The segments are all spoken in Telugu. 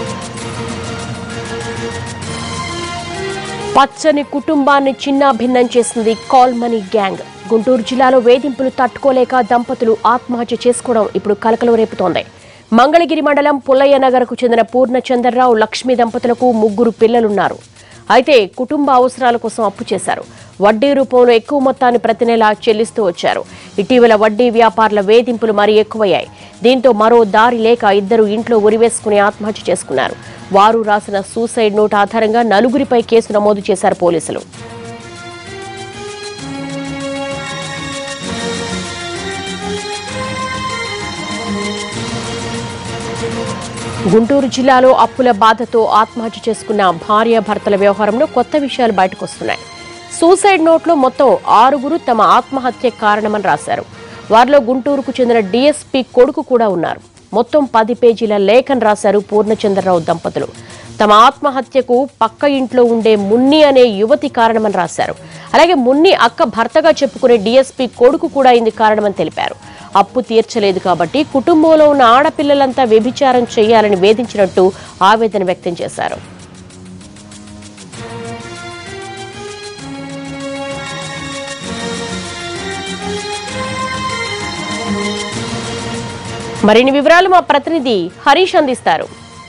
పచ్చని కుటుంబాన్ని చిన్నాభిన్నం చేసింది కాల్ మనీ గ్యాంగ్ గుంటూరు జిల్లాలో వేధింపులు తట్టుకోలేక దంపతులు ఆత్మహత్య చేసుకోవడం ఇప్పుడు కలకలం రేపుతోంది మంగళగిరి మండలం పుల్లయ్య నగర్కు చెందిన పూర్ణచంద్రరావు లక్ష్మీ దంపతులకు ముగ్గురు పిల్లలున్నారు అయితే కుటుంబ అవసరాల కోసం అప్పు చేశారు వడ్డీ రూపంలో ఎక్కువ మొత్తాన్ని ప్రతి నెలా చెల్లిస్తూ వచ్చారు ఇటీవల వడ్డీ వ్యాపారుల వేధింపులు మరీ ఎక్కువయ్యాయి దీంతో మరో దారి లేక ఇద్దరు ఇంట్లో ఉరివేసుకుని ఆత్మహత్య చేసుకున్నారు వారు రాసిన సూసైడ్ నోట్ ఆధారంగా నలుగురిపై కేసు నమోదు చేశారు పోలీసులు గుంటూరు జిల్లాలో అప్పుల బాధతో ఆత్మహత్య చేసుకున్న భార్య భర్తల వ్యవహారంలో కొత్త విషయాలు బయటకొస్తున్నాయి సూసైడ్ నోట్లో మొత్తం ఆరుగురు తమ ఆత్మహత్య కారణమని రాశారు వారిలో గుంటూరుకు చెందిన డీఎస్పీ కొడుకు కూడా ఉన్నారు మొత్తం పది పేజీల లేఖను రాశారు పూర్ణచంద్రరావు దంపతులు తమ ఆత్మహత్యకు పక్క ఇంట్లో ఉండే మున్ని అనే యువతి కారణమని రాశారు అలాగే మున్ని అక్క భర్తగా చెప్పుకునే డీఎస్పీ కొడుకు కూడా ఇందుకు కారణమని తెలిపారు అప్పు తీర్చలేదు కాబట్టి కుటుంబంలో ఉన్న ఆడపిల్లలంతా వ్యభిచారం చేయాలని వేధించినట్టు ఆవేదన వ్యక్తం చేశారు మరిన్ని వివరాలు మా ప్రతినిధి హరీష్ అందిస్తారు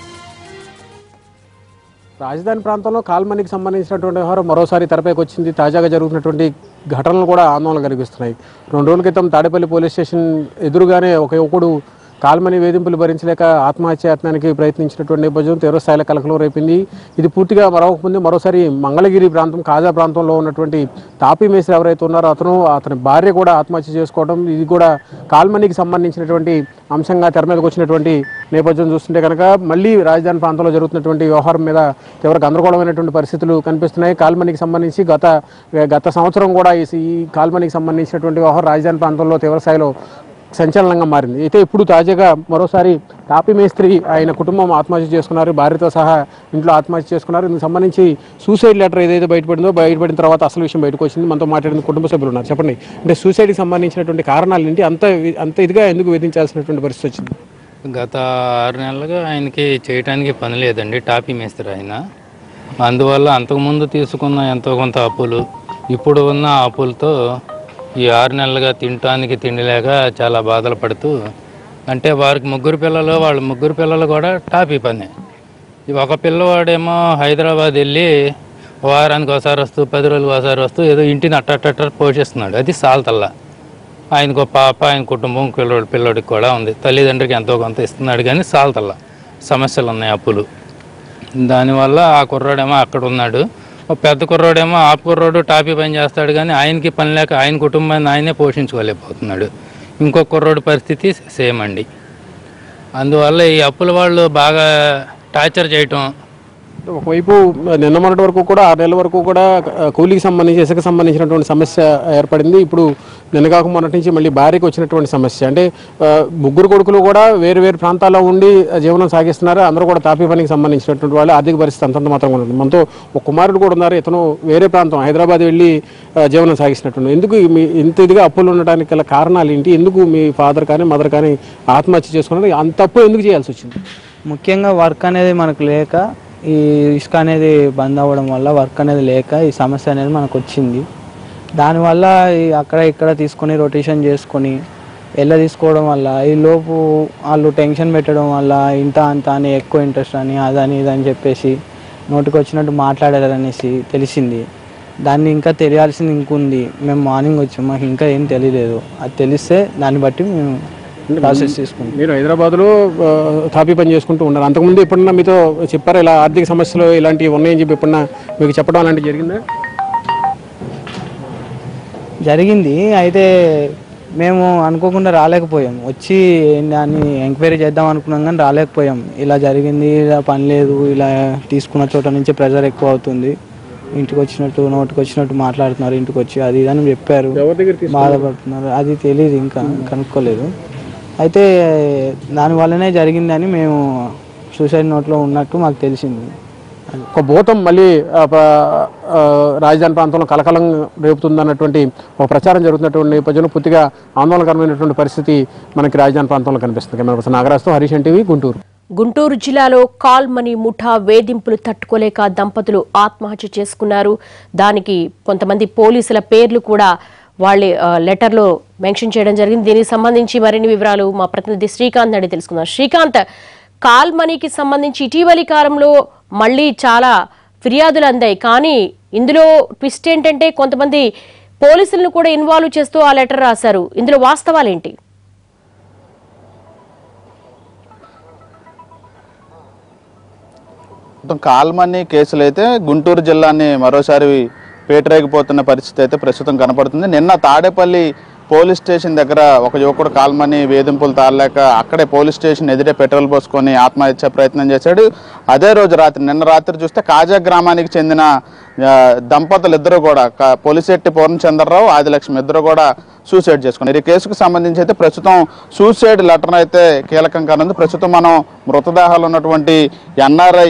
రాజధాని ప్రాంతంలో కాల్మనీకి సంబంధించినటువంటి వ్యవహారం మరోసారి తెరపైకి వచ్చింది తాజాగా జరుగుతున్నటువంటి ఘటనలు కూడా ఆందోళన కలిగిస్తున్నాయి రెండు రోజుల క్రితం తాడేపల్లి పోలీస్ స్టేషన్ ఎదురుగానే ఒక యువకుడు కాల్మనీ వేధింపులు భరించలేక ఆత్మహత్య యత్నానికి ప్రయత్నించినటువంటి నేపథ్యం తీవ్రస్థాయిలో కలకలం రేపింది ఇది పూర్తిగా మరొకముందు మరోసారి మంగళగిరి ప్రాంతం కాజా ప్రాంతంలో ఉన్నటువంటి తాపీ మేస్త్రి ఎవరైతే ఉన్నారో అతను అతని భార్య కూడా ఆత్మహత్య చేసుకోవడం ఇది కూడా కాల్మనీకి సంబంధించినటువంటి అంశంగా తెర మీదకి వచ్చినటువంటి నేపథ్యం చూస్తుంటే కనుక మళ్ళీ రాజధాని ప్రాంతంలో జరుగుతున్నటువంటి వ్యవహారం మీద తీవ్ర గందరగోళమైనటువంటి పరిస్థితులు కనిపిస్తున్నాయి కాల్మనీకి సంబంధించి గత గత సంవత్సరం కూడా ఈ ఈ కాల్మనీకి సంబంధించినటువంటి వ్యవహారం రాజధాని ప్రాంతంలో తీవ్ర స్థాయిలో సంచలనంగా మారింది అయితే ఇప్పుడు తాజాగా మరోసారి తాపి మేస్త్రి ఆయన కుటుంబం ఆత్మహత్య చేసుకున్నారు భార్యతో సహా ఇంట్లో ఆత్మహత్య చేసుకున్నారు దీనికి సంబంధించి సూసైడ్ లెటర్ ఏదైతే బయటపడిందో బయటపడిన తర్వాత అసలు విషయం బయటకు వచ్చింది మనతో మాట్లాడిన కుటుంబ సభ్యులు ఉన్నారు చెప్పండి అంటే సూసైడ్కి సంబంధించినటువంటి కారణాలు ఏంటి అంత అంత ఇదిగా ఎందుకు వేధించాల్సినటువంటి పరిస్థితి వచ్చింది గత ఆరు నెలలుగా ఆయనకి చేయటానికి పని లేదండి టాపీ మేస్త్రి ఆయన అందువల్ల అంతకుముందు తీసుకున్న ఎంతో కొంత అప్పులు ఇప్పుడు ఉన్న అప్పులతో ఈ ఆరు నెలలుగా తినటానికి తిండి లేక చాలా బాధలు పడుతూ అంటే వారికి ముగ్గురు పిల్లలు వాళ్ళ ముగ్గురు పిల్లలు కూడా టాపీ పని ఈ ఒక పిల్లవాడేమో హైదరాబాద్ వెళ్ళి వారానికి ఒకసారి వస్తూ పది రోజులు ఒకసారి వస్తూ ఏదో ఇంటిని అట్టట్ట పోషిస్తున్నాడు అది సాల్తల్లా ఆయనకు ఒక పాప ఆయన కుటుంబం పిల్లోడి పిల్లోడికి కూడా ఉంది తల్లిదండ్రికి ఎంతో కొంత ఇస్తున్నాడు కానీ సాల్తల్లా సమస్యలు ఉన్నాయి అప్పులు దానివల్ల ఆ కుర్రోడేమో అక్కడ ఉన్నాడు ఒక పెద్ద కుర్రోడేమో ఆ కుర్రోడు టాపీ పని చేస్తాడు కానీ ఆయనకి పని లేక ఆయన కుటుంబాన్ని ఆయనే పోషించుకోలేకపోతున్నాడు ఇంకో కుర్రోడు పరిస్థితి సేమ్ అండి అందువల్ల ఈ అప్పుల వాళ్ళు బాగా టార్చర్ చేయటం ఒకవైపు నిన్న మొన్నటి వరకు కూడా ఆరు నెలల వరకు కూడా ఆ, కూలీకి సంబంధించి ఇసుక సంబంధించినటువంటి సమస్య ఏర్పడింది ఇప్పుడు నిన్న కాక మొన్నటి నుంచి మళ్ళీ భార్యకి వచ్చినటువంటి సమస్య అంటే ఆ, ముగ్గురు కొడుకులు కూడా వేరు వేరు ప్రాంతాల్లో ఉండి జీవనం సాగిస్తున్నారు అందరూ కూడా తాపీ పనికి సంబంధించినటువంటి వాళ్ళు ఆర్థిక పరిస్థితి అంతంత మాత్రం ఉంది మనతో ఒక కుమారుడు కూడా ఉన్నారు ఇతను వేరే ప్రాంతం హైదరాబాద్ వెళ్ళి ఆ, జీవనం సాగిస్తున్నట్టు ఎందుకు మీ ఇంత ఇదిగా అప్పులు ఉండడానికి గల కారణాలు ఏంటి ఎందుకు మీ ఫాదర్ కానీ మదర్ కానీ ఆత్మహత్య చేసుకున్నారు అంత అప్పు ఎందుకు చేయాల్సి వచ్చింది ముఖ్యంగా వర్క్ అనేది మనకు లేక ఈ ఇసుక అనేది బంద్ అవ్వడం వల్ల వర్క్ అనేది లేక ఈ సమస్య అనేది మనకు వచ్చింది దానివల్ల ఈ అక్కడ ఇక్కడ తీసుకొని రొటేషన్ చేసుకొని వెళ్ళ తీసుకోవడం వల్ల ఈ లోపు వాళ్ళు టెన్షన్ పెట్టడం వల్ల ఇంత అంత అని ఎక్కువ ఇంట్రెస్ట్ అని అదని ఇదని చెప్పేసి నోటికి వచ్చినట్టు మాట్లాడారు అనేసి తెలిసింది దాన్ని ఇంకా తెలియాల్సింది ఇంకుంది మేము మార్నింగ్ వచ్చాము మాకు ఇంకా ఏం తెలియలేదు అది తెలిస్తే దాన్ని బట్టి మేము ప్రాసెస్ తీసుకుంటాం మీరు హైదరాబాద్లో ఆ, తాపీ పని చేసుకుంటూ ఉన్నారు అంతకుముందు ఎప్పుడన్నా మీతో చెప్పారా ఇలా ఆర్థిక సమస్యలు ఇలాంటివి ఉన్నాయని చెప్పి ఎప్పుడన్నా మీకు చెప్పడం అలాంటివి జరిగిందా జరిగింది అయితే మేము అనుకోకుండా రాలేకపోయాం వచ్చి దాన్ని ఎంక్వైరీ చేద్దాం అనుకున్నాం కానీ రాలేకపోయాం ఇలా జరిగింది ఇలా పని లేదు ఇలా తీసుకున్న చోట నుంచి ప్రెజర్ ఎక్కువ అవుతుంది ఇంటికి వచ్చినట్టు నోటికి వచ్చినట్టు మాట్లాడుతున్నారు ఇంటికి వచ్చి అది ఇది అని చెప్పారు ఎవరి దగ్గర బాధపడుతున్నారు అది తెలియదు ఇంకా కనుక్కోలేదు అయితే దానివల్లనే జరిగిందని మేము సూసైడ్ నోట్లో ఉన్నట్టు మాకు తెలిసింది ఒక భూతం మళ్ళీ ఆ, ప- ఆ, రాజధాని ప్రాంతంలో కలకలం రేపుతుందన్నటువంటి ఒక ప్రచారం జరుగుతున్నటువంటి నేపథ్యంలో పూర్తిగా ఆందోళనకరమైనటువంటి పరిస్థితి మనకి రాజధాని ప్రాంతంలో కనిపిస్తుంది కెమెరా పర్సన్ నాగరాజ్తో హరీష్ ఎన్టీవీ గుంటూరు గుంటూరు జిల్లాలో కాల్మనీ ముఠా వేధింపులు తట్టుకోలేక దంపతులు ఆత్మహత్య చేసుకున్నారు దానికి కొంతమంది పోలీసుల పేర్లు కూడా వాళ్ళ ఆ, లెటర్లో మెన్షన్ చేయడం జరిగింది దీనికి సంబంధించి మరిన్ని వివరాలు మా ప్రతినిధి శ్రీకాంత్ అడిగి తెలుసుకుందాం శ్రీకాంత్ కాల్మనీకి సంబంధించి ఇటీవలి కాలంలో మళ్ళీ చాలా ఫిర్యాదులు అందాయి కానీ ఇందులో ట్విస్ట్ ఏంటంటే కొంతమంది పోలీసులను కూడా ఇన్వాల్వ్ చేస్తూ ఆ లెటర్ రాశారు ఇందులో వాస్తవాలేంటి మొత్తం కాల్మనీ కేసులు అయితే గుంటూరు జిల్లాని మరోసారి పేటరేగిపోతున్న పరిస్థితి అయితే ప్రస్తుతం కనపడుతుంది నిన్న తాడేపల్లి పోలీస్ స్టేషన్ దగ్గర ఒక యువకుడు కాల్మనీ వేధింపులు తాళలేక అక్కడే పోలీస్ స్టేషన్ ఎదురే పెట్రోల్ పోసుకొని ఆత్మహత్య ప్రయత్నం చేశాడు అదే రోజు రాత్రి నిన్న రాత్రి చూస్తే కాజా గ్రామానికి చెందిన ఆ, దంపతులు ఇద్దరు కూడా క- పొలిశెట్టి పూర్ణచంద్రరావు ఆదిలక్ష్మి ఇద్దరు కూడా సూసైడ్ చేసుకున్నారు ఈ కేసుకు సంబంధించి అయితే ప్రస్తుతం సూసైడ్ లెటర్ అయితే కీలకం కానుంది ప్రస్తుతం మనం మృతదేహాలు ఉన్నటువంటి ఎన్ఆర్ఐ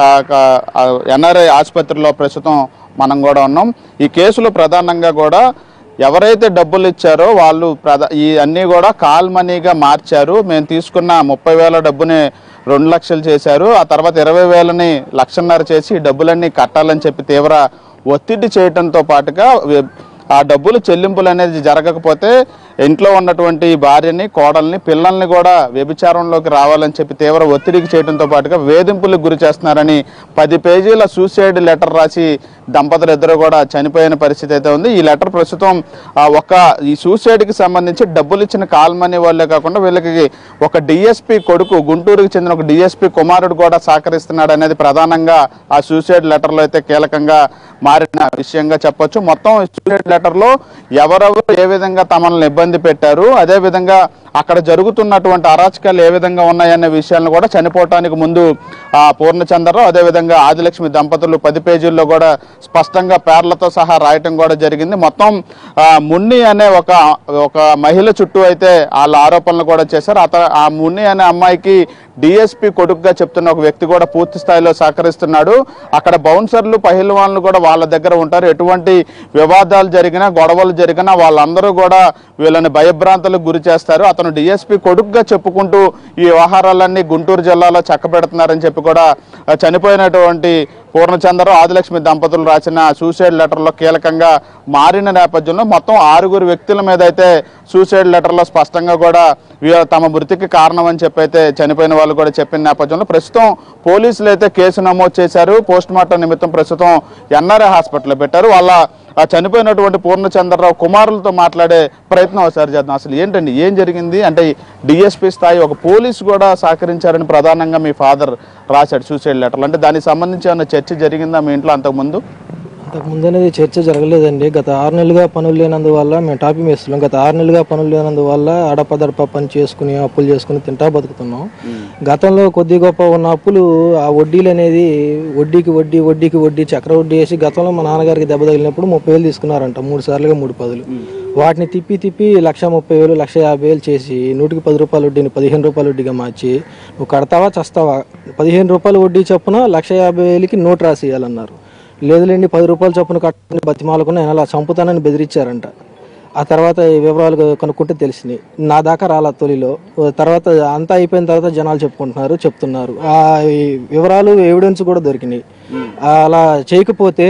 ఎన్ఆర్ఐ ఆసుపత్రిలో ప్రస్తుతం మనం కూడా ఉన్నాం ఈ కేసులో ప్రధానంగా కూడా ఎవరైతే డబ్బులు ఇచ్చారో వాళ్ళు ప్రధా ఈ అన్నీ కూడా కాల్ మనీగా మార్చారు మేము తీసుకున్న ముప్పై వేల డబ్బుని రెండు లక్షలు చేశారు ఆ తర్వాత ఇరవై వేలని లక్షన్నర చేసి ఈ డబ్బులన్నీ కట్టాలని చెప్పి తీవ్ర ఒత్తిడి చేయడంతో పాటుగా వె- ఆ డబ్బులు చెల్లింపులు అనేది జరగకపోతే ఇంట్లో ఉన్నటువంటి భార్యని కోడల్ని పిల్లల్ని కూడా వ్యభిచారంలోకి రావాలని చెప్పి తీవ్ర ఒత్తిడికి చేయడంతో పాటుగా వేధింపులకు గురి చేస్తున్నారని పది పేజీల సూసైడ్ లెటర్ రాసి దంపతులు ఇద్దరు కూడా చనిపోయిన పరిస్థితి అయితే ఉంది ఈ లెటర్ ప్రస్తుతం ఆ, ఒక ఈ సూసైడ్కి సంబంధించి డబ్బులు ఇచ్చిన కాల్మనీ వాళ్ళే కాకుండా వీళ్ళకి ఒక డిఎస్పి కొడుకు గుంటూరుకి చెందిన ఒక డిఎస్పి కుమారుడు కూడా సహకరిస్తున్నాడు అనేది ప్రధానంగా ఆ సూసైడ్ లెటర్లో అయితే కీలకంగా మారిన విషయంగా చెప్పొచ్చు మొత్తం సూసైడ్ లెటర్లో ఎవరెవరు ఏ విధంగా తమను ఇబ్బంది పెట్టారు అదే విధంగా అక్కడ జరుగుతున్నటువంటి అరాచకాలు ఏ విధంగా ఉన్నాయనే విషయాలను కూడా చనిపోవటానికి ముందు ఆ పూర్ణచంద్రరావు అదేవిధంగా ఆదిలక్ష్మి దంపతులు పది పేజీల్లో కూడా స్పష్టంగా పేర్లతో సహా రాయటం కూడా జరిగింది మొత్తం ఆ, మున్ని అనే ఒక ఒక మహిళ చుట్టూ అయితే వాళ్ళ ఆరోపణలు కూడా చేశారు అత ఆ మున్ని అనే అమ్మాయికి డిఎస్పి కొడుకుగా చెప్తున్న ఒక వ్యక్తి కూడా పూర్తి స్థాయిలో సహకరిస్తున్నాడు అక్కడ బౌన్సర్లు పహిల్వాన్లు కూడా వాళ్ళ దగ్గర ఉంటారు ఎటువంటి వివాదాలు జరిగినా గొడవలు జరిగినా వాళ్ళందరూ కూడా వీళ్ళని భయభ్రాంతులకు గురి చేస్తారు అతను డిఎస్పి కొడుకుగా చెప్పుకుంటూ ఈ వ్యవహారాలన్నీ గుంటూరు జిల్లాలో చక్కబెడుతున్నారని చెప్పి కూడా ఆ, చనిపోయినటువంటి పూర్ణచంద్రరావు ఆదిలక్ష్మి దంపతులు రాసిన సూసైడ్ లెటర్లో కీలకంగా మారిన నేపథ్యంలో మొత్తం ఆరుగురు వ్యక్తుల మీద అయితే సూసైడ్ లెటర్లో స్పష్టంగా కూడా వీ- తమ మృతికి కారణం అని చెప్పి అయితే చనిపోయిన వాళ్ళు కూడా చెప్పిన నేపథ్యంలో ప్రస్తుతం పోలీసులు అయితే కేసు నమోదు చేశారు పోస్ట్ మార్టం నిమిత్తం ప్రస్తుతం ఎన్ఆర్ఐ హాస్పిటల్లో పెట్టారు వాళ్ళ ఆ చనిపోయినటువంటి పూర్ణచంద్రరావు కుమారులతో మాట్లాడే ప్రయత్నం ఒకసారి చేద్దాం అసలు ఏంటండి ఏం జరిగింది అంటే డిఎస్పీ స్థాయి ఒక పోలీసు కూడా సహకరించారని ప్రధానంగా మీ ఫాదర్ రాశాడు సూసైడ్ లెటర్లు అంటే దానికి సంబంధించి ఏమైనా చర్చ జరిగిందా మీ ఇంట్లో అంతకుముందు అంతకు ముందు అనేది చర్చ జరగలేదండి గత ఆరు నెలలుగా పనులు లేనందువల్ల మేము టాపింగ్ వేస్తున్నాం గత ఆరు నెలలుగా పనులు లేనందువల్ల అడపదడప పని చేసుకుని అప్పులు చేసుకుని తింటా బతుకుతున్నాం గతంలో కొద్ది గొప్ప ఉన్న అప్పులు ఆ వడ్డీలు అనేది వడ్డీకి వడ్డీ వడ్డీకి వడ్డీ చక్ర వడ్డీ వేసి గతంలో మా నాన్నగారికి దెబ్బ తగిలినప్పుడు ముప్పై వేలు తీసుకున్నారంట మూడు సార్లుగా మూడు పదులు వాటిని తిప్పి తిప్పి లక్ష ముప్పై వేలు లక్ష యాభై వేలు చేసి నూటికి పది రూపాయల వడ్డీని పదిహేను రూపాయల వడ్డీగా మార్చి నువ్వు కడతావా చస్తావా పదిహేను రూపాయల వడ్డీ చొప్పున లక్ష యాభై వేలకి నోట్ రాసి ఇవ్వాలన్నారు లేదులేండి పది రూపాయల చొప్పున కట్టుకుని బతిమాలకుని ఆయన అలా చంపుతానని బెదిరించారంట ఆ తర్వాత ఈ వివరాలు కనుక్కుంటే తెలిసినాయి నా దాకా రాలా తొలిలో తర్వాత అంతా అయిపోయిన తర్వాత జనాలు చెప్పుకుంటున్నారు చెప్తున్నారు ఆ ఈ వివరాలు ఎవిడెన్స్ కూడా దొరికినాయి అలా చేయకపోతే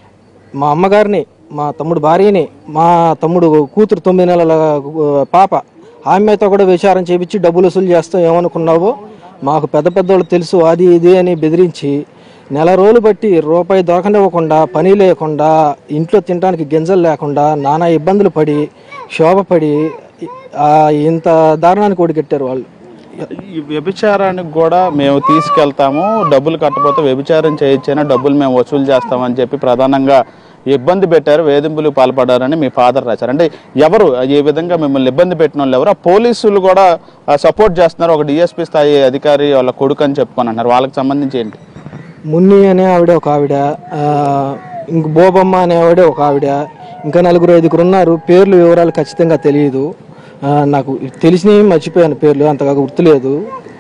మా అమ్మగారిని మా తమ్ముడు భార్యని మా తమ్ముడు కూతురు తొమ్మిది నెలల ఆ, పాప ఆమెతో కూడా విచారం చేపించి డబ్బులు వసూలు చేస్తాం ఏమనుకున్నావో మాకు పెద్ద పెద్దోళ్ళు తెలుసు అది ఇది అని బెదిరించి నెల రోజులు బట్టి రూపాయి దొరకనివ్వకుండా పని లేకుండా ఇంట్లో తినడానికి గింజలు లేకుండా నానా ఇబ్బందులు పడి శోభపడి ఆ, ఇంత దారుణానికి ఒడిగట్టారు వాళ్ళు ఈ వ్యభిచారానికి కూడా మేము తీసుకెళ్తాము డబ్బులు కట్టకపోతే వ్యభిచారం చేయొచ్చైనా డబ్బులు మేము వసూలు చేస్తామని చెప్పి ప్రధానంగా ఇబ్బంది పెట్టారు వేధింపులకు పాల్పడారని మీ ఫాదర్ రాశారు అంటే ఎవరు ఏ విధంగా మిమ్మల్ని ఇబ్బంది పెట్టిన వాళ్ళు ఎవరు ఆ పోలీసులు కూడా సపోర్ట్ చేస్తున్నారు ఒక డిఎస్పీ స్థాయి అధికారి వాళ్ళ కొడుకు అని చెప్పుకొని అన్నారు వాళ్ళకి సంబంధించి ఏంటి మున్ని అనే ఆవిడ ఒక ఆవిడ ఆ, ఇంక బోబమ్మ అనే ఆవిడ ఒక ఆవిడ ఇంకా నలుగురు ఐదుగురు ఉన్నారు పేర్లు వివరాలు ఖచ్చితంగా తెలియదు ఆ, నాకు తెలిసినవి మర్చిపోయాను పేర్లు అంతగా గుర్తులేదు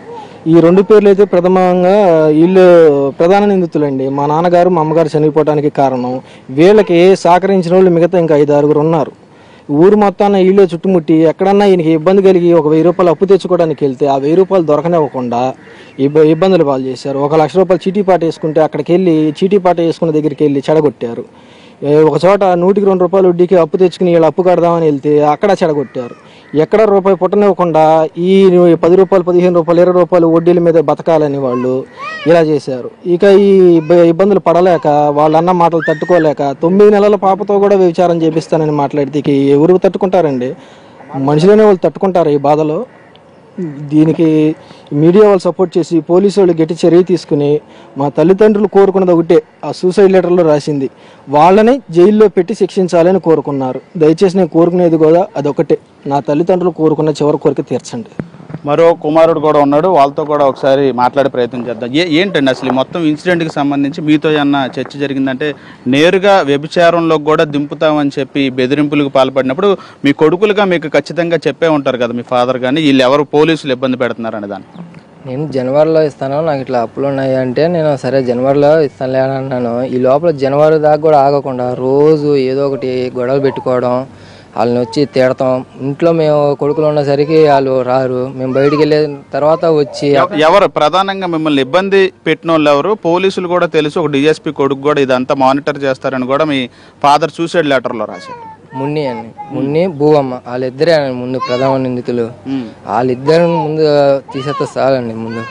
ఈ రెండు పేర్లు అయితే ప్రథమంగా వీళ్ళు ప్రధాన నిందితులండి మా నాన్నగారు మా అమ్మగారు చనిపోవడానికి కారణం వీళ్ళకి సహకరించిన వాళ్ళు మిగతా ఇంకా ఐదు ఆరుగురు ఉన్నారు ఊరు మొత్తాన్ని వీళ్ళే చుట్టుముట్టి ఎక్కడన్నా ఈయనకి ఇబ్బంది కలిగి ఒక వెయ్యి రూపాయలు అప్పు తెచ్చుకోవడానికి వెళ్తే ఆ వెయ్యి రూపాయలు దొరకనివ్వకుండా ఇబ్బ ఇబ్బందులు పాలు చేశారు ఒక లక్ష రూపాయలు చీటీ పాట వేసుకుంటే అక్కడికి వెళ్ళి చీటీ పాట వేసుకున్న దగ్గరికి వెళ్ళి చెడగొట్టారు ఏ, ఒక చోట నూటికి రెండు రూపాయలు వడ్డీకి అప్పు తెచ్చుకుని వీళ్ళు అప్పు కడదామని వెళ్తే అక్కడ చెడగొట్టారు ఎక్కడ రూపాయి పుట్టనివ్వకుండా ఈ పది రూపాయలు పదిహేను రూపాయలు ఇరవై రూపాయలు వడ్డీల మీద బతకాలని వాళ్ళు ఇలా చేశారు ఇక ఈ ఇబ్బ- ఇబ్బందులు పడలేక వాళ్ళ అన్న మాటలు తట్టుకోలేక తొమ్మిది నెలల పాపతో కూడా విచారం చేపిస్తానని మాట్లాడితే ఇక ఎవరు తట్టుకుంటారండి మనుషులనే వాళ్ళు తట్టుకుంటారు ఈ బాధలో దీనికి మీడియా వాళ్ళు సపోర్ట్ చేసి పోలీసు వాళ్ళు గట్టి చర్య తీసుకుని మా తల్లిదండ్రులు కోరుకున్నది ఒకటే ఆ సూసైడ్ లెటర్లో రాసింది వాళ్ళని జైల్లో పెట్టి శిక్షించాలని కోరుకున్నారు దయచేసి నేను కోరుకునేది కూడా అదొకటే నా తల్లిదండ్రులు కోరుకున్న చివరి కోరిక తీర్చండి మరో కుమారుడు కూడా ఉన్నాడు వాళ్ళతో కూడా ఒకసారి మాట్లాడే ప్రయత్నం చేద్దాం ఏ ఏంటండి అసలు ఈ మొత్తం ఇన్సిడెంట్కి సంబంధించి మీతో ఏమన్నా చర్చ జరిగిందంటే నేరుగా వ్యభిచారంలో కూడా దింపుతామని చెప్పి బెదిరింపులకు పాల్పడినప్పుడు మీ కొడుకులుగా మీకు ఖచ్చితంగా చెప్పే ఉంటారు కదా మీ ఫాదర్ కానీ వీళ్ళు ఎవరు పోలీసులు ఇబ్బంది పెడుతున్నారు అనే దాన్ని నేను జనవరిలో ఇస్తాను నాకు ఇట్లా అప్పులు ఉన్నాయి అంటే నేను సరే జనవరిలో ఇస్తానులే అని అన్నాను ఈ లోపల జనవరి దాకా కూడా ఆగకుండా రోజు ఏదో ఒకటి గొడవలు పెట్టుకోవడం వాళ్ళని వచ్చి తిడతాం ఇంట్లో మేము కొడుకులు ఉన్నసరికి వాళ్ళు రారు మేము బయటికి వెళ్ళిన తర్వాత వచ్చి ఎవ- ఎవరు ప్రధానంగా మిమ్మల్ని ఇబ్బంది పెట్టిన వాళ్ళు ఎవరు పోలీసులు కూడా తెలుసు ఒక డిఎస్పీ కొడుకు కూడా ఇదంతా మానిటర్ చేస్తారని కూడా మీ ఫాదర్ సూసైడ్ లెటర్లో రాశారు మున్ని అని మున్ని భూవమ్మ వాళ్ళిద్దరే ముందు ప్రధాన నిందితులు వాళ్ళిద్దరిని ముందు తీసేస్తే చాలండి ముందు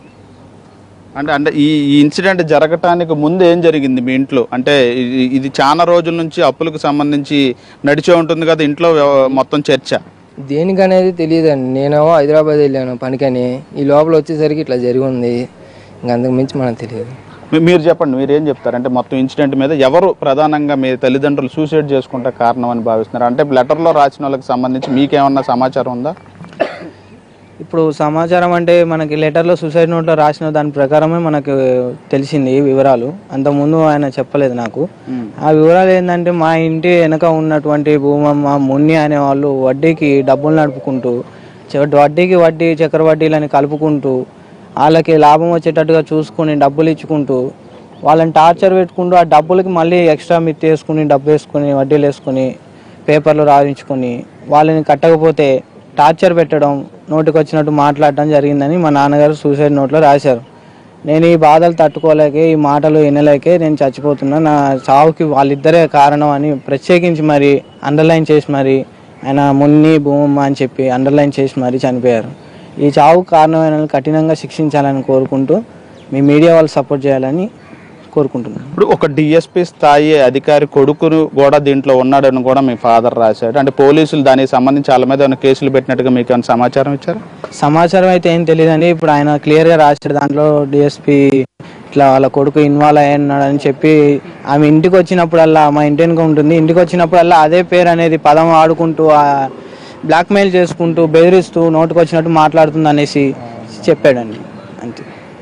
అంటే అంటే ఈ ఈ ఇన్సిడెంట్ జరగటానికి ముందు ఏం జరిగింది మీ ఇంట్లో అంటే ఇది- ఇది చాలా రోజుల నుంచి అప్పులకు సంబంధించి నడిచే ఉంటుంది కదా ఇంట్లో వ్యవ- మొత్తం చర్చ దేనికనేది తెలియదండి నేనేమో హైదరాబాద్ వెళ్ళాను పనికని ఈ లోపల వచ్చేసరికి ఇట్లా జరిగి ఉంది ఇంక అంతకు మించి మనకు తెలియదు మీ- మీరు చెప్పండి మీరు ఏం చెప్తారు అంటే మొత్తం ఇన్సిడెంట్ మీద ఎవరు ప్రధానంగా మీ తల్లిదండ్రులు సూసైడ్ చేసుకుంటే కారణం అని భావిస్తున్నారు అంటే లెటర్లో రాసిన వాళ్ళకి సంబంధించి మీకేమన్నా సమాచారం ఉందా ఇప్పుడు సమాచారం అంటే మనకి లెటర్లో సూసైడ్ నోట్లో రాసిన దాని ప్రకారమే మనకు తెలిసింది ఈ వివరాలు అంతకుముందు ఆయన చెప్పలేదు నాకు ఆ వివరాలు ఏంటంటే మా ఇంటి వెనక ఉన్నటువంటి భూమమ్మ మున్ని అనే వాళ్ళు వడ్డీకి డబ్బులు నడుపుకుంటూ చె- వడ్డీకి వడ్డీ చక్కెర వడ్డీలని కలుపుకుంటూ వాళ్ళకి లాభం వచ్చేటట్టుగా చూసుకుని డబ్బులు ఇచ్చుకుంటూ వాళ్ళని టార్చర్ పెట్టుకుంటూ ఆ డబ్బులకి మళ్ళీ ఎక్స్ట్రా మిత్ వేసుకుని డబ్బు వేసుకుని వడ్డీలు వేసుకుని పేపర్లు రాయించుకొని వాళ్ళని కట్టకపోతే టార్చర్ పెట్టడం నోటికి వచ్చినట్టు మాట్లాడడం జరిగిందని మా నాన్నగారు సూసైడ్ నోట్లో రాశారు నేను ఈ బాధలు తట్టుకోలేకే ఈ మాటలు వినలేకే నేను చచ్చిపోతున్నా నా చావుకి వాళ్ళిద్దరే కారణం అని ప్రత్యేకించి మరి అండర్లైన్ చేసి మరి ఆయన మున్ని భూమమ్మ అని చెప్పి అండర్లైన్ చేసి మరి చనిపోయారు ఈ చావుకు కారణమైన వాళ్ళని కఠినంగా శిక్షించాలని కోరుకుంటూ మీ మీడియా వాళ్ళు సపోర్ట్ చేయాలని కోరుకుంటున్నాను ఇప్పుడు ఒక డిఎస్పీ స్థాయి అధికారి కొడుకును కూడా దీంట్లో ఉన్నాడని కూడా మీ ఫాదర్ రాశాడు అంటే పోలీసులు దానికి సంబంధించి వాళ్ళ మీద ఏమైనా కేసులు పెట్టినట్టుగా మీకు ఏమైనా సమాచారం ఇచ్చారు సమాచారం అయితే ఏం తెలియదండి ఇప్పుడు ఆయన క్లియర్గా రాశాడు దాంట్లో డిఎస్పి ఇట్లా వాళ్ళ కొడుకు ఇన్వాల్వ్ అయ్యాడు అని చెప్పి ఆమె ఇంటికి వచ్చినప్పుడల్లా మా ఇంటి వెనుక ఉంటుంది ఇంటికి వచ్చినప్పుడల్లా అదే పేరు అనేది పదం ఆడుకుంటూ బ్లాక్మెయిల్ చేసుకుంటూ బెదిరిస్తూ నోటికి వచ్చినట్టు మాట్లాడుతుంది అనేసి చెప్పాడండి అంతే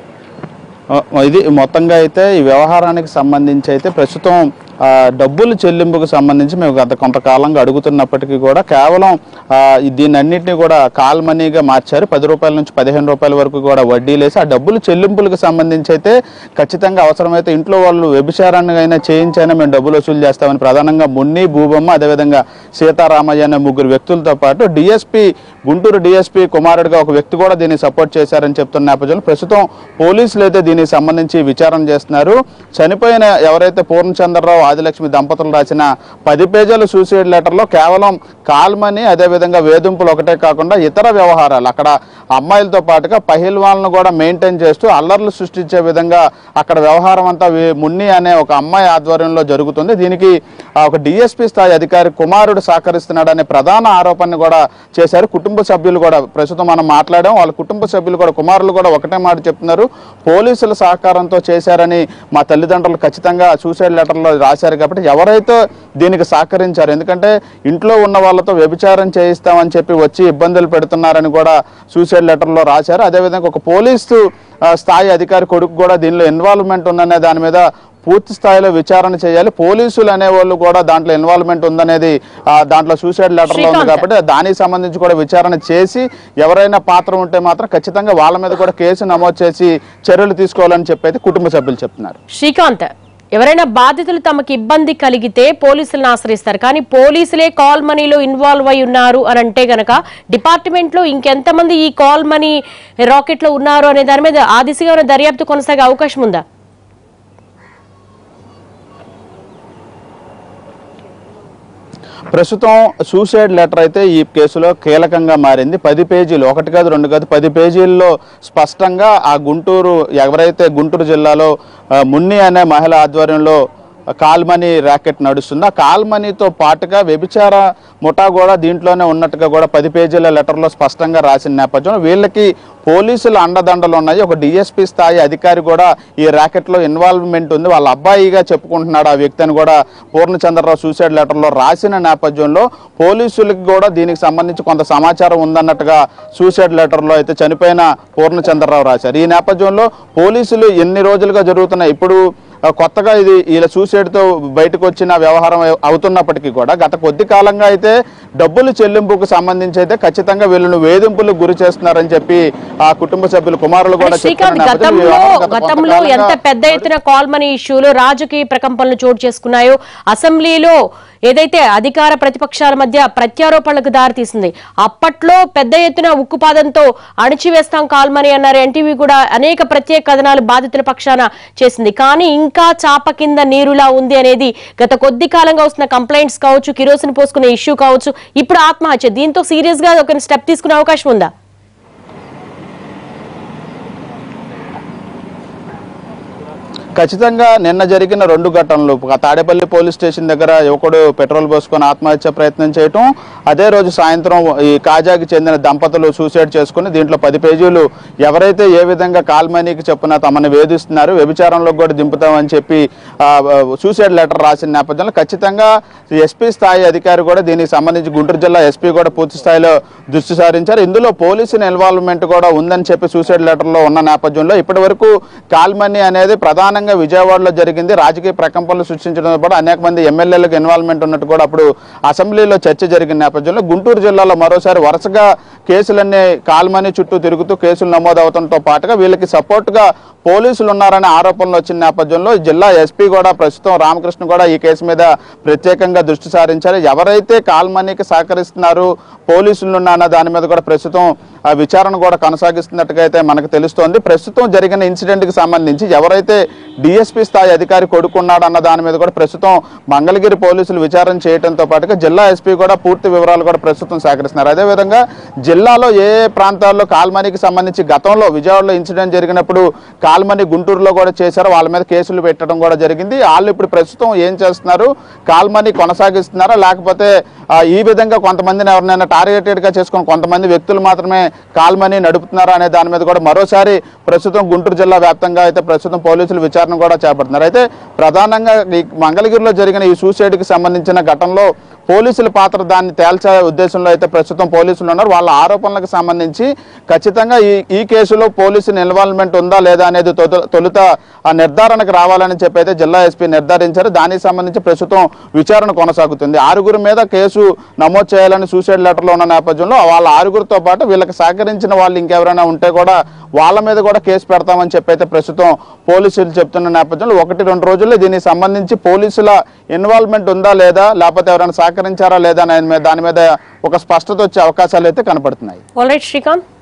ఆ, ఇది మొత్తంగా అయితే ఈ వ్యవహారానికి సంబంధించి అయితే ప్రస్తుతం ఆ, డబ్బులు చెల్లింపుకు సంబంధించి మేము గత కొంతకాలంగా అడుగుతున్నప్పటికీ కూడా కేవలం ఆ, ఈ దీన్ని అన్నింటినీ కూడా కాల్ మనీగా మార్చారు పది రూపాయల నుంచి పదిహేను రూపాయల వరకు కూడా వడ్డీలేసి ఆ డబ్బులు చెల్లింపులకు సంబంధించి అయితే ఖచ్చితంగా అవసరమైతే ఇంట్లో వాళ్ళు వ్యభిచారాన్ని అయినా చేయించైనా మేము డబ్బులు వసూలు చేస్తామని ప్రధానంగా మున్ని భూబొమ్మ అదేవిధంగా సీతారామయ్య అనే ముగ్గురు వ్యక్తులతో పాటు డిఎస్పీ గుంటూరు డిఎస్పీ కుమారుడిగా ఒక వ్యక్తి కూడా దీన్ని సపోర్ట్ చేశారని చెప్తున్న నేపథ్యంలో ప్రస్తుతం పోలీసులు అయితే దీనికి సంబంధించి విచారణ చేస్తున్నారు చనిపోయిన ఎవరైతే పూర్ణచంద్రరావు ఆదిలక్ష్మి దంపతులు రాసిన పది పేజీల సూసైడ్ లెటర్లో కేవలం కాల్మని అదేవిధంగా వేధింపులు ఒకటే కాకుండా ఇతర వ్యవహారాలు అక్కడ అమ్మాయిలతో పాటుగా పహిల్వాన్లను కూడా మెయింటైన్ చేస్తూ అల్లర్లు సృష్టించే విధంగా అక్కడ వ్యవహారం అంతా వే- మున్ని అనే ఒక అమ్మాయి ఆధ్వర్యంలో జరుగుతుంది దీనికి ఆ, ఒక డిఎస్పీ స్థాయి అధికారి కుమారుడు సహకరిస్తున్నాడనే ప్రధాన ఆరోపణని కూడా చేశారు కుటుంబ సభ్యులు కూడా ప్రస్తుతం మనం మాట్లాడాం వాళ్ళ కుటుంబ సభ్యులు కూడా కుమారులు కూడా ఒకటే మాట చెప్తున్నారు పోలీసుల సహకారంతో చేశారని మా తల్లిదండ్రులు ఖచ్చితంగా సూసైడ్ లెటర్లో రాశారు కాబట్టి ఎవరైతే దీనికి సహకరించారు ఎందుకంటే ఇంట్లో ఉన్న వాళ్ళతో వ్యభిచారం చేయిస్తామని చెప్పి వచ్చి ఇబ్బందులు పెడుతున్నారని కూడా సూసైడ్ లెటర్లో రాశారు అదేవిధంగా ఒక పోలీసు ఆ, స్థాయి అధికారి కొడుకు కూడా దీనిలో ఇన్వాల్వ్మెంట్ ఉందనే దాని మీద పూర్తి స్థాయిలో విచారణ చేయాలి పోలీసులు అనేవాళ్ళు కూడా దాంట్లో ఇన్వాల్వ్మెంట్ ఉందనేది ఆ, దాంట్లో సూసైడ్ లెటర్లో ఉంది శ్రీకాంత్. కాబట్టి దానికి సంబంధించి కూడా విచారణ చేసి ఎవరైనా పాత్ర ఉంటే మాత్రం ఖచ్చితంగా వాళ్ళ మీద కూడా కేసు నమోదు చేసి చర్యలు తీసుకోవాలని చెప్పి అయితే కుటుంబ సభ్యులు చెప్తున్నారు శ్రీకాంత్ ఎవరైనా బాధితులు తమకు ఇబ్బంది కలిగితే పోలీసులను ఆశ్రయిస్తారు కానీ పోలీసులే కాల్ మనీలో ఇన్వాల్వ్ అయి ఉన్నారు అని అంటే గనక డిపార్ట్మెంట్ లో ఇంకెంతమంది ఈ కాల్ మనీ రాకెట్ లో ఉన్నారు అనే దాని మీద ఆ దిశగా ఉన్న దర్యాప్తు కొనసాగే అవకాశం ఉందా ప్రస్తుతం సూసైడ్ లెటర్ అయితే ఈ కేసులో కీలకంగా మారింది పది పేజీలు ఒకటి కాదు రెండు కాదు పది పేజీల్లో స్పష్టంగా ఆ గుంటూరు ఎవరైతే గుంటూరు జిల్లాలో ఆ, మున్ని అనే మహిళ ఆధ్వర్యంలో కాల్మనీ ర్యాకెట్ నడుస్తుంది ఆ కాల్మనీతో పాటుగా వ్యభిచార ముఠా కూడా దీంట్లోనే ఉన్నట్టుగా కూడా పది పేజీల లెటర్లో స్పష్టంగా రాసిన నేపథ్యంలో వీళ్ళకి పోలీసుల అండదండలు ఉన్నాయి ఒక డిఎస్పీ స్థాయి అధికారి కూడా ఈ ర్యాకెట్లో ఇన్వాల్వ్మెంట్ ఉంది వాళ్ళ అబ్బాయిగా చెప్పుకుంటున్నాడు ఆ వ్యక్తి అని కూడా పూర్ణచంద్రరావు సూసైడ్ లెటర్లో రాసిన నేపథ్యంలో పోలీసులకు కూడా దీనికి సంబంధించి కొంత సమాచారం ఉందన్నట్టుగా సూసైడ్ లెటర్లో అయితే చనిపోయిన పూర్ణచంద్రరావు రాశారు ఈ నేపథ్యంలో పోలీసులు ఎన్ని రోజులుగా జరుగుతున్నాయి ఇప్పుడు ఆ, కొత్తగా ఇది వీళ్ళ సూసైడ్తో బయటకు వచ్చిన వ్యవహారం అవు- అవుతున్నప్పటికీ కూడా గత కొద్ది కాలంగా అయితే డబ్బులు చెల్లింపుకు సంబంధించి అయితే ఖచ్చితంగా వీళ్ళను వేధింపులకు గురి చేస్తున్నారని చెప్పి ఆ కుటుంబ సభ్యులు కుమారులు కూడా శ్రీకాంత్ చెప్తున్న నేపథ్యంలో ఈ గతంలో వ్యవహారం గత గతంలో కొంతకాలంగా ఎంత పెద్ద ఎత్తున కాల్ మనీ ఇష్యూలు రాజకీయ ప్రకంపనలు చోటు చేసుకున్నాయో అసెంబ్లీలో ఏదైతే అధికార ప్రతిపక్షాల మధ్య ప్రత్యారోపణలకు దారితీసింది అప్పట్లో పెద్ద ఎత్తున ఉక్కుపాదంతో అణిచివేస్తాం కాల్మని అన్నారు ఎన్టీవీ కూడా అనేక ప్రత్యేక కథనాలు బాధితుల పక్షాన చేసింది కానీ ఇంకా చాప కింద నీరులా ఉంది అనేది గత కొద్ది కాలంగా వస్తున్న కంప్లైంట్స్ కావచ్చు కిరోసిన్ పోసుకునే ఇష్యూ కావచ్చు ఇప్పుడు ఆత్మహత్య దీంతో సీరియస్ గా ఒక స్టెప్ తీసుకునే అవకాశం ఉందా ఖచ్చితంగా నిన్న జరిగిన రెండు ఘటనలు ఒక తాడేపల్లి పోలీస్ స్టేషన్ దగ్గర యువకుడు పెట్రోల్ పోసుకొని ఆత్మహత్య ప్రయత్నం చేయటం అదే రోజు సాయంత్రం ఈ కాజాకి చెందిన దంపతులు సూసైడ్ చేసుకుని దీంట్లో పది పేజీలు ఎవరైతే ఏ విధంగా కాల్మనీకి చెప్పున తమను వేధిస్తున్నారు వ్యభిచారంలో కూడా దింపుతామని చెప్పి ఆ, ఆ, సూసైడ్ లెటర్ రాసిన నేపథ్యంలో ఖచ్చితంగా ఎస్పీ స్థాయి అధికారి కూడా దీనికి సంబంధించి గుంటూరు జిల్లా ఎస్పీ కూడా పూర్తి స్థాయిలో దృష్టి సారించారు ఇందులో పోలీసుల ఇన్వాల్వ్మెంట్ కూడా ఉందని చెప్పి సూసైడ్ లెటర్లో ఉన్న నేపథ్యంలో ఇప్పటి వరకు కాల్మనీ అనేది ప్రధానంగా విజయవాడలో జరిగింది రాజకీయ ప్రకంపనలు సృష్టించడం కూడా అనేక మంది ఎమ్మెల్యేలకు ఇన్వాల్వ్మెంట్ ఉన్నట్టు కూడా అప్పుడు అసెంబ్లీలో చర్చ జరిగిన నేపథ్యంలో గుంటూరు జిల్లాలో మరోసారి వరుసగా కేసులన్నీ కాల్మనీ చుట్టూ తిరుగుతూ కేసులు నమోదవడంతో పాటుగా వీళ్ళకి సపోర్ట్గా పోలీసులు ఉన్నారనే ఆరోపణలు వచ్చిన నేపథ్యంలో జిల్లా ఎస్పీ కూడా ప్రస్తుతం రామకృష్ణ కూడా ఈ కేసు మీద ప్రత్యేకంగా దృష్టి సారించారు ఎవరైతే కాల్మనీకి సహకరిస్తున్నారు పోలీసులు ఉన్నారన్న దాని మీద కూడా ప్రస్తుతం ఆ విచారణ కూడా కొనసాగిస్తున్నట్టుగా అయితే మనకు తెలుస్తోంది ప్రస్తుతం జరిగిన ఇన్సిడెంట్కి సంబంధించి ఎవరైతే డిఎస్పీ స్థాయి అధికారి కొడుకున్నాడు అన్న దాని మీద కూడా ప్రస్తుతం మంగళగిరి పోలీసులు విచారణ చేయడంతో పాటుగా జిల్లా ఎస్పీ కూడా పూర్తి వివరాలు కూడా ప్రస్తుతం సేకరిస్తున్నారు అదేవిధంగా జిల్లాలో ఏ ఏ ప్రాంతాల్లో కాల్మనీకి సంబంధించి గతంలో విజయవాడలో ఇన్సిడెంట్ జరిగినప్పుడు కాల్మనీ గుంటూరులో కూడా చేశారు వాళ్ళ మీద కేసులు పెట్టడం కూడా జరిగింది వాళ్ళు ఇప్పుడు ప్రస్తుతం ఏం చేస్తున్నారు కాల్మనీ కొనసాగిస్తున్నారా లేకపోతే ఆ, ఈ విధంగా కొంతమందిని ఎవరినైనా టార్గెటెడ్గా చేసుకుని కొంతమంది వ్యక్తులు మాత్రమే కాల్మనీ నడుపుతున్నారా అనే దాని మీద కూడా మరోసారి ప్రస్తుతం గుంటూరు జిల్లా వ్యాప్తంగా అయితే ప్రస్తుతం పోలీసులు విచారణ కూడా చేపడుతున్నారు అయితే ప్రధానంగా ఈ మంగళగిరిలో జరిగిన ఈ సూసైడ్కి సంబంధించిన ఘటనలో పోలీసుల పాత్ర దాన్ని తేల్చే ఉద్దేశంలో అయితే ప్రస్తుతం పోలీసులు ఉన్నారు వాళ్ళ ఆరోపణలకు సంబంధించి ఖచ్చితంగా ఈ ఈ కేసులో పోలీసుల ఇన్వాల్వ్మెంట్ ఉందా లేదా అనేది తొద- తొలుత ఆ నిర్ధారణకు రావాలని చెప్పి అయితే జిల్లా ఎస్పీ నిర్ధారించారు దానికి సంబంధించి ప్రస్తుతం విచారణ కొనసాగుతుంది ఆరుగురు మీద కేసు నమోదు చేయాలని సూసైడ్ లెటర్లో ఉన్న నేపథ్యంలో వాళ్ళ ఆరుగురితో పాటు వీళ్ళకి సహకరించిన వాళ్ళు ఇంకెవరైనా ఉంటే కూడా వాళ్ళ మీద కూడా కేసు పెడతామని చెప్పి అయితే ప్రస్తుతం పోలీసులు చెప్తున్న నేపథ్యంలో ఒకటి రెండు రోజుల్లో దీనికి సంబంధించి పోలీసుల ఇన్వాల్వ్మెంట్ ఉందా లేదా లేకపోతే ఎవరైనా సహకరించారా లేదా అనే మీద- దాని మీద ఒక స్పష్టత వచ్చే అవకాశాలు అయితే కనపడుతున్నాయి ఆల్ రైట్ శ్రీకాంత్